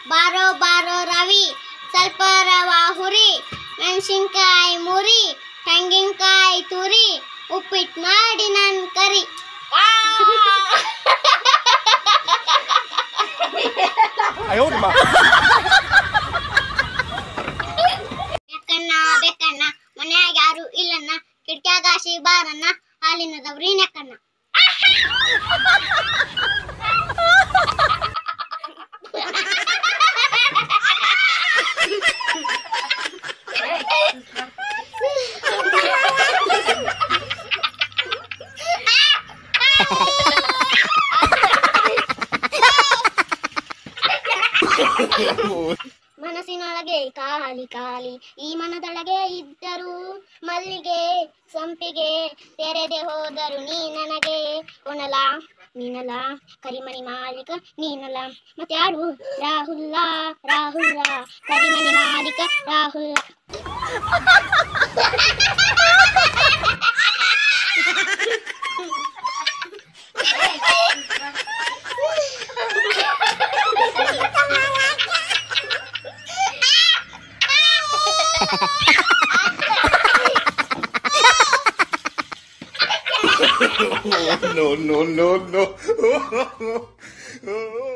ಬಾರೋ ಬಾರೋ ರವಿ ಸ್ವಲ್ಪ ರವ ಹುರಿ ಮೆಣಸಿನ್ಕಾಯಿ ಮುರಿ ತೆಂಗಿನಕಾಯಿ ತುರಿ ಉಪ್ಪಿಟ್ಟು ಮಾಡಿ ನನ್ ಕರಿ ಬೆಕ್ಕಣ್ಣ ಬೆಕ್ಕಣ್ಣ ಮನ್ಯಾಗ ಯಾರು ಇಲ್ಲಣ್ಣ ಕಿಟಕ್ಯಾಗಾಸಿ ಬಾರಣ್ಣ ಹಾಲಿನದವ್ರಿ ನೆಕ್ಕಣ್ಣ ಮನಸ್ಸಿನೊಳಗೆ ಖಾಲಿ ಖಾಲಿ ಈ ಮನದೊಳಗೆ ಇದ್ದರು ಮಲ್ಲಿಗೆ ಸಂಪಿಗೆ ತೆರೆದೆ ಹೋದರು ನೀ ನನಗೆ ಒಣಲ ನೀನಲ್ಲ ಕರಿಮಣಿ ಮಾಲೀಕ ನೀನಲ್ಲ ಮತ್ತೆ ಯಾರು ರಾಹುಲ್ಲ ರಾಹುಲ್ಲ ಕರಿಮಣಿ ಮಾಲೀಕ ರಾಹುಲ್ಲ no, no, no, no.